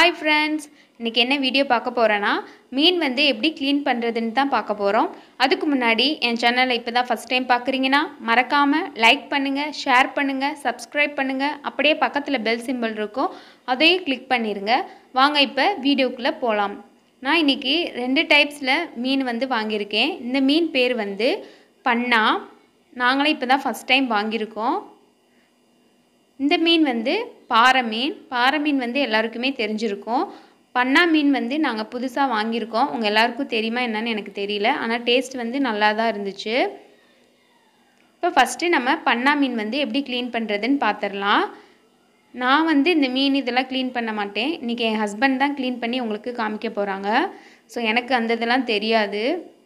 hi friends இன்றைக்கி என்ன video பார்க்க போகிறேன்னா மீன் வந்து எப்படி க்ளீன் பண்ணுறதுன்னு தான் பார்க்க போகிறோம் அதுக்கு முன்னாடி என் சேனலை இப்போ தான் ஃபஸ்ட் டைம் பார்க்குறீங்கன்னா மறக்காமல் லைக் பண்ணுங்கள் ஷேர் பண்ணுங்கள் சப்ஸ்கிரைப் பண்ணுங்கள் அப்படியே பக்கத்தில் பெல் சிம்பிள் இருக்கும் அதையும் கிளிக் பண்ணிடுங்க வாங்க இப்போ வீடியோக்குள்ளே போகலாம் நான் இன்றைக்கி ரெண்டு டைப்ஸில் மீன் வந்து வாங்கியிருக்கேன் இந்த மீன் பேர் வந்து பண்ணா நாங்களே இப்போ தான் ஃபஸ்ட் டைம் வாங்கியிருக்கோம் இந்த மீன் வந்து பாறை மீன் பாறை மீன் வந்து எல்லாருக்குமே தெரிஞ்சிருக்கும் பண்ணா மீன் வந்து நாங்கள் புதுசாக வாங்கியிருக்கோம் உங்கள் எல்லாருக்கும் தெரியுமா என்னன்னு எனக்கு தெரியல ஆனால் டேஸ்ட் வந்து நல்லா தான் இருந்துச்சு இப்போ ஃபஸ்ட்டு நம்ம பண்ணா மீன் வந்து எப்படி க்ளீன் பண்ணுறதுன்னு பார்த்துடலாம் நான் வந்து இந்த மீன் இதெல்லாம் க்ளீன் பண்ண மாட்டேன் இன்றைக்கி என் ஹஸ்பண்ட் தான் க்ளீன் பண்ணி உங்களுக்கு காமிக்க போகிறாங்க ஸோ எனக்கு அந்த இதெல்லாம் தெரியாது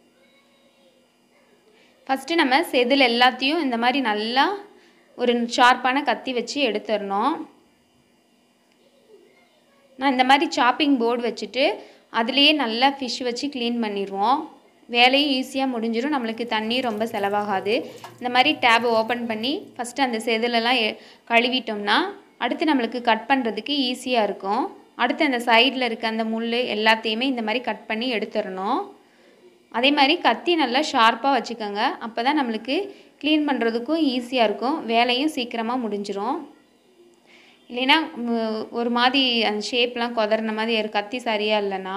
ஃபஸ்ட்டு நம்ம செதில் எல்லாத்தையும் இந்த மாதிரி நல்லா ஒரு ஷார்ப்பான கத்தி வச்சு எடுத்துடணும் நான் இந்த மாதிரி சாப்பிங் போர்டு வச்சுட்டு அதுலேயே நல்லா ஃபிஷ் வச்சு க்ளீன் பண்ணிடுவோம் வேலையும் ஈஸியாக முடிஞ்சிடும் நம்மளுக்கு தண்ணி ரொம்ப செலவாகாது இந்த மாதிரி டேபை ஓப்பன் பண்ணி ஃபஸ்ட்டு அந்த செதிலெல்லாம் எ- கழுவிட்டோம்னா அடுத்து நம்மளுக்கு கட் பண்ணுறதுக்கு ஈஸியாக இருக்கும் அடுத்து அந்த சைடில் இருக்க அந்த முள் எல்லாத்தையுமே இந்த மாதிரி கட் பண்ணி எடுத்துடணும் அதே மாதிரி கத்தி நல்லா ஷார்ப்பாக வச்சுக்கோங்க அப்போ தான் நம்மளுக்கு க்ளீன் பண்ணுறதுக்கும் ஈஸியாக இருக்கும் வேலையும் சீக்கிரமாக முடிஞ்சிரும் இல்லைன்னா ம், ஒரு மாதிரி அந்த ஷேப்லாம் குதறின மாதிரி ஒரு கத்தி சரியாக இல்லைன்னா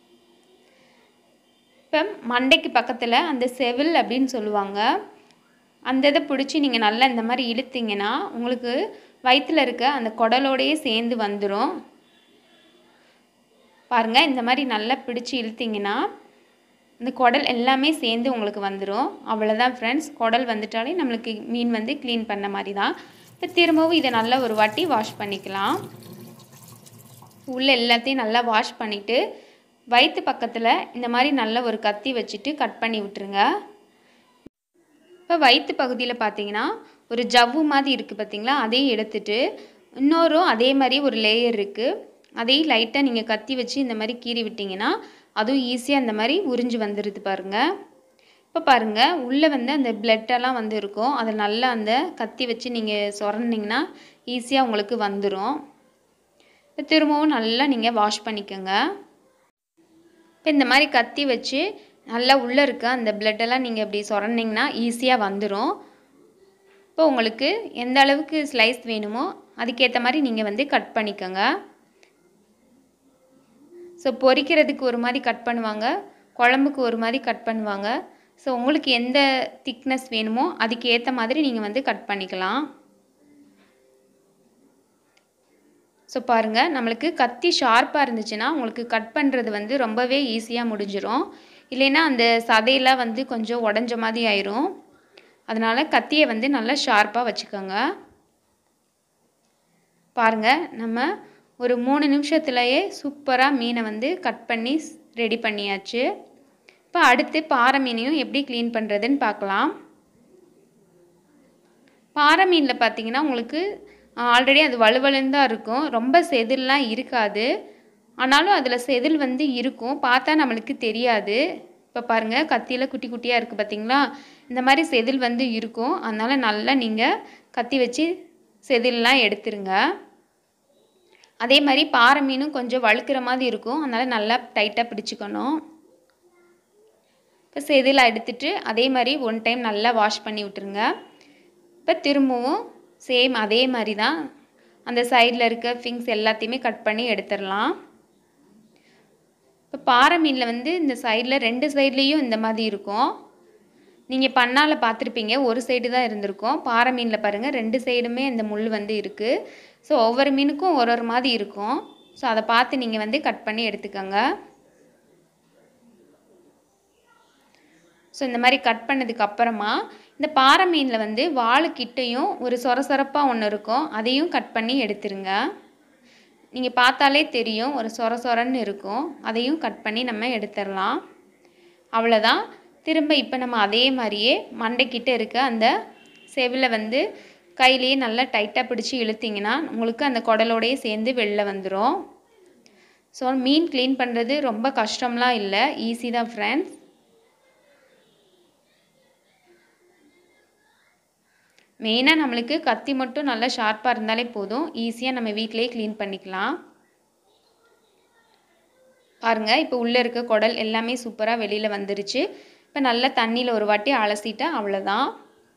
இப்போ மண்டைக்கு பக்கத்தில் அந்த செவில் அப்படின்னு சொல்லுவாங்க அந்த இதை பிடிச்சி நீங்கள் நல்லா இந்த மாதிரி இழுத்தீங்கன்னா உங்களுக்கு வயிற்றில் இருக்க அந்த குடலோடையே சேர்ந்து வந்துடும் பாருங்கள் இந்த மாதிரி நல்லா பிடிச்சி இழுத்தீங்கன்னா இந்த குடல் எல்லாமே சேர்ந்து உங்களுக்கு வந்துடும் அவ்வளோதான் ஃப்ரெண்ட்ஸ் குடல் வந்துட்டாலே நம்மளுக்கு மீன் வந்து க்ளீன் பண்ண மாதிரி தான் இப்போ திரும்பவும் இதை நல்லா ஒரு வாட்டி வாஷ் பண்ணிக்கலாம் உள்ள எல்லாத்தையும் நல்லா வாஷ் பண்ணிவிட்டு வயிற்று பக்கத்தில் இந்த மாதிரி நல்ல ஒரு கத்தி வச்சுட்டு கட் பண்ணி விட்டுருங்க இப்போ வயிற்று பகுதியில் பார்த்தீங்கன்னா ஒரு ஜவ்வு மாதிரி இருக்குது பார்த்தீங்களா அதையும் எடுத்துட்டு இன்னொரும் அதே மாதிரி ஒரு லேயர் இருக்குது அதையும் லைட்டாக நீங்கள் கத்தி வச்சு இந்த மாதிரி கீறி விட்டிங்கன்னா அதுவும் ஈஸியாக இந்த மாதிரி உறிஞ்சு வந்துடுது பாருங்கள் இப்போ பாருங்கள் உள்ளே வந்து அந்த பிளட்டெல்லாம் வந்து இருக்கும் அதை நல்லா அந்த கத்தி வச்சு நீங்கள் சொரண்டிங்கன்னா ஈஸியாக உங்களுக்கு வந்துடும் இப்போ திரும்பவும் நல்லா நீங்கள் வாஷ் பண்ணிக்கோங்க இப்போ இந்த மாதிரி கத்தி வச்சு நல்லா உள்ளே இருக்க அந்த பிளட்டெல்லாம் நீங்கள் இப்படி சொரண்டிங்கன்னா ஈஸியாக வந்துடும் இப்போ உங்களுக்கு எந்த அளவுக்கு ஸ்லைஸ் வேணுமோ அதுக்கேற்ற மாதிரி நீங்கள் வந்து கட் பண்ணிக்கோங்க ஸோ பொரிக்கிறதுக்கு ஒரு மாதிரி கட் பண்ணுவாங்க குழம்புக்கு ஒரு மாதிரி கட் பண்ணுவாங்க ஸோ உங்களுக்கு எந்த திக்னஸ் வேணுமோ அதுக்கு ஏற்ற மாதிரி நீங்கள் வந்து கட் பண்ணிக்கலாம் ஸோ பாருங்கள் நம்மளுக்கு கத்தி ஷார்ப்பாக இருந்துச்சுன்னா உங்களுக்கு கட் பண்ணுறது வந்து ரொம்பவே ஈஸியாக முடிஞ்சிரும் இல்லைன்னா அந்த சதையெல்லாம் வந்து கொஞ்சம் உடஞ்ச மாதிரி ஆயிரும் அதனால் கத்தியை வந்து நல்லா ஷார்ப்பாக வச்சுக்கோங்க பாருங்கள் நம்ம ஒரு மூணு நிமிஷத்துலையே சூப்பராக மீனை வந்து கட் பண்ணி ரெடி பண்ணியாச்சு இப்போ அடுத்து பாறை மீனையும் எப்படி க்ளீன் பண்ணுறதுன்னு பார்க்கலாம் பாறை மீனில் பார்த்தீங்கன்னா உங்களுக்கு ஆல்ரெடி அது வலுவலுன்னு தான் இருக்கும் ரொம்ப செதில்லாம் இருக்காது ஆனாலும் அதில் செதில் வந்து இருக்கும் பார்த்தா நம்மளுக்கு தெரியாது இப்போ பாருங்கள் கத்தியில் குட்டி குட்டியாக இருக்குது பார்த்தீங்களா இந்த மாதிரி செதில் வந்து இருக்கும் அதனால் நல்லா நீங்கள் கத்தி வச்சு செதில்லாம் எடுத்துருங்க அதே மாதிரி பாறை மீனும் கொஞ்சம் வழுக்கிற மாதிரி இருக்கும் அதனால் நல்லா டைட்டாக பிடிச்சிக்கணும் இப்போ செதில் எடுத்துட்டு அதே மாதிரி ஒன் டைம் நல்லா வாஷ் பண்ணி விட்டுருங்க இப்போ திரும்பவும் சேம் அதே மாதிரி தான் அந்த சைடில் இருக்க ஃபிங்ஸ் எல்லாத்தையுமே கட் பண்ணி எடுத்துடலாம் இப்போ பாறை மீனில் வந்து இந்த சைடில் ரெண்டு சைட்லேயும் இந்த மாதிரி இருக்கும் நீங்கள் பண்ணால் பார்த்துருப்பீங்க ஒரு சைடு தான் இருந்திருக்கும் பாறை மீனில் பாருங்கள் ரெண்டு சைடுமே இந்த முள் வந்து இருக்குது ஸோ ஒவ்வொரு மீனுக்கும் ஒரு ஒரு மாதிரி இருக்கும் ஸோ அதை பார்த்து நீங்கள் வந்து கட் பண்ணி எடுத்துக்கோங்க ஸோ இந்த மாதிரி கட் பண்ணதுக்கு அப்புறமா இந்த பாறை மீனில் வந்து வாளுக்கிட்டையும் ஒரு சொர சொரப்பாக ஒன்று இருக்கும் அதையும் கட் பண்ணி எடுத்துருங்க நீங்கள் பார்த்தாலே தெரியும் ஒரு சொர சொரன்னு இருக்கும் அதையும் கட் பண்ணி நம்ம எடுத்துடலாம் அவ்வளோதான் திரும்ப இப்போ நம்ம அதே மாதிரியே மண்டைக்கிட்ட இருக்க அந்த செவில் வந்து கையிலேயே நல்லா டைட்டாக பிடிச்சி இழுத்தீங்கன்னா உங்களுக்கு அந்த குடலோடையே சேர்ந்து வெளில வந்துடும் ஸோ மீன் க்ளீன் பண்ணுறது ரொம்ப கஷ்டம்லாம் இல்லை ஈஸி தான் ஃப்ரெண்ட்ஸ் மெயினாக நம்மளுக்கு கத்தி மட்டும் நல்லா ஷார்ப்பாக இருந்தாலே போதும் ஈஸியாக நம்ம வீட்டிலேயே க்ளீன் பண்ணிக்கலாம் பாருங்கள் இப்போ உள்ளே இருக்க குடல் எல்லாமே சூப்பராக வெளியில் வந்துருச்சு இப்போ நல்லா தண்ணியில் ஒரு வாட்டி அலசிட்டா அவ்வளோதான்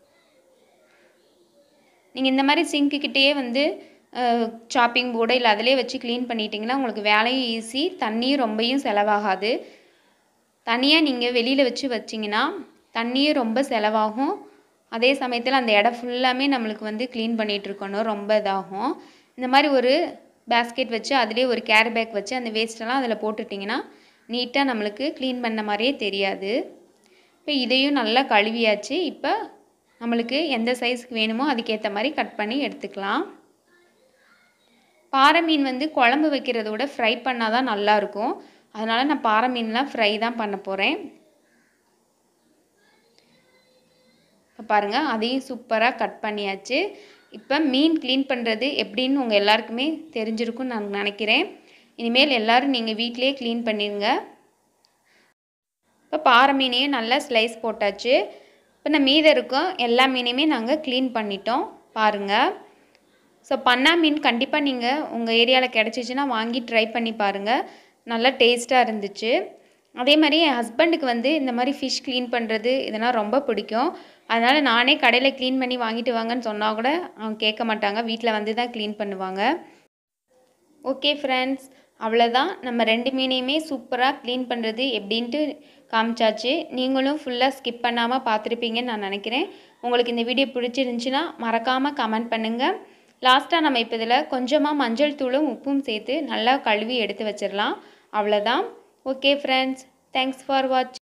நீங்கள் இந்த மாதிரி சிங்க்குக்கிட்டேயே வந்து சாப்பிங் போர்டு இல்லை அதிலே வச்சு க்ளீன் பண்ணிட்டீங்கன்னா உங்களுக்கு வேலையும் ஈஸி தண்ணியும் ரொம்பையும் செலவாகாது தனியாக நீங்கள் வெளியில் வச்சு வச்சிங்கன்னா தண்ணியும் ரொம்ப செலவாகும் அதே சமயத்தில் அந்த இடம் ஃபுல்லாமே நம்மளுக்கு வந்து க்ளீன் பண்ணிகிட்டு இருக்கணும் ரொம்ப இதாகும் இந்த மாதிரி ஒரு பேஸ்கெட் வச்சு அதிலே ஒரு கேரி பேக் வச்சு அந்த வேஸ்ட்டெல்லாம் அதில் போட்டுட்டிங்கன்னா நீட்டாக நம்மளுக்கு க்ளீன் பண்ண மாதிரியே தெரியாது இப்போ இதையும் நல்லா கழுவியாச்சு இப்போ நம்மளுக்கு எந்த சைஸ்க்கு வேணுமோ அதுக்கேற்ற மாதிரி கட் பண்ணி எடுத்துக்கலாம் பாறை மீன் வந்து குழம்பு வைக்கிறத விட ஃப்ரை பண்ணால் தான் நல்லாயிருக்கும் அதனால் நான் பாறை மீன்லாம் ஃப்ரை தான் பண்ண போகிறேன் இப்போ பாருங்கள் அதையும் சூப்பராக கட் பண்ணியாச்சு இப்போ மீன் க்ளீன் பண்ணுறது எப்படின்னு உங்கள் எல்லாருக்குமே தெரிஞ்சிருக்கும்னு நான் நினைக்கிறேன் இனிமேல் எல்லோரும் நீங்கள் வீட்டிலே க்ளீன் பண்ணிடுங்க இப்போ பாறை மீனையும் நல்லா ஸ்லைஸ் போட்டாச்சு இப்போ நான் மீதம் இருக்கும் எல்லா மீனையுமே நாங்கள் க்ளீன் பண்ணிட்டோம் பாருங்கள் ஸோ பண்ணா மீன் கண்டிப்பாக நீங்கள் உங்கள் ஏரியாவில் கிடச்சிச்சின்னா வாங்கி ட்ரை பண்ணி பாருங்கள் நல்லா டேஸ்ட்டாக இருந்துச்சு அதே மாதிரி என் ஹஸ்பண்டுக்கு வந்து இந்த மாதிரி ஃபிஷ் க்ளீன் பண்ணுறது இதெல்லாம் ரொம்ப பிடிக்கும் அதனால் நானே கடையில் க்ளீன் பண்ணி வாங்கிட்டு வாங்கன்னு சொன்னால் கூட அவங்க கேட்க மாட்டாங்க வீட்டில் வந்து தான் க்ளீன் பண்ணுவாங்க ஓகே ஃப்ரெண்ட்ஸ் அவ்வளோதான் நம்ம ரெண்டு மீனையுமே சூப்பராக க்ளீன் பண்ணுறது எப்படின்ட்டு காமிச்சாச்சு நீங்களும் ஃபுல்லாக ஸ்கிப் பண்ணாமல் பார்த்துருப்பீங்கன்னு நான் நினைக்கிறேன் உங்களுக்கு இந்த வீடியோ பிடிச்சிருந்துச்சின்னா மறக்காமல் கமெண்ட் பண்ணுங்கள் லாஸ்ட்டாக நம்ம இப்போ இதில் கொஞ்சமாக மஞ்சள் தூளும் உப்பும் சேர்த்து நல்லா கழுவி எடுத்து வச்சிடலாம் அவ்வளோதான் okay friends thanks for watch